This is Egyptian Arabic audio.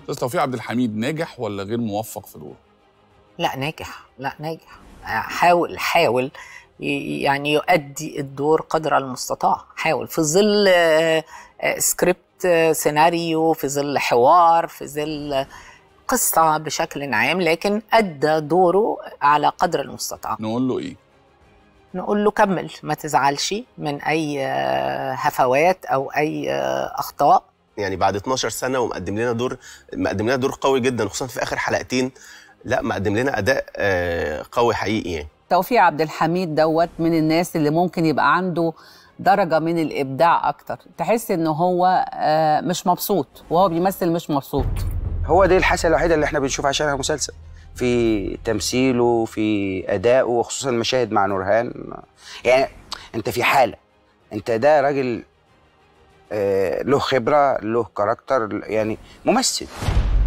استاذ توفيق عبد الحميد ناجح ولا غير موفق في دوره لا ناجح لا ناجح حاول حاول ي- يعني يؤدي الدور قدر المستطاع حاول في ظل آه، آه، سكريبت آه، سيناريو في ظل حوار في ظل قصة بشكل عام لكن أدى دوره على قدر المستطاع نقول له ايه نقول له كمل ما تزعلش من أي آه، هفوات أو أي آه، أخطاء يعني بعد 12 سنه ومقدم لنا دور مقدم لنا دور قوي جدا خصوصا في اخر حلقتين لا مقدم لنا اداء آه، قوي حقيقي يعني توفيق عبد الحميد دوت من الناس اللي ممكن يبقى عنده درجة من الإبداع أكتر تحس إنه هو آه، مش مبسوط وهو بيمثل مش مبسوط هو دي الحاسه الوحيده اللي احنا بنشوف عشانها مسلسل في تمثيله في ادائه وخصوصا المشاهد مع نورهان يعني انت في حاله انت ده راجل آه، له خبره له كاركتر يعني ممثل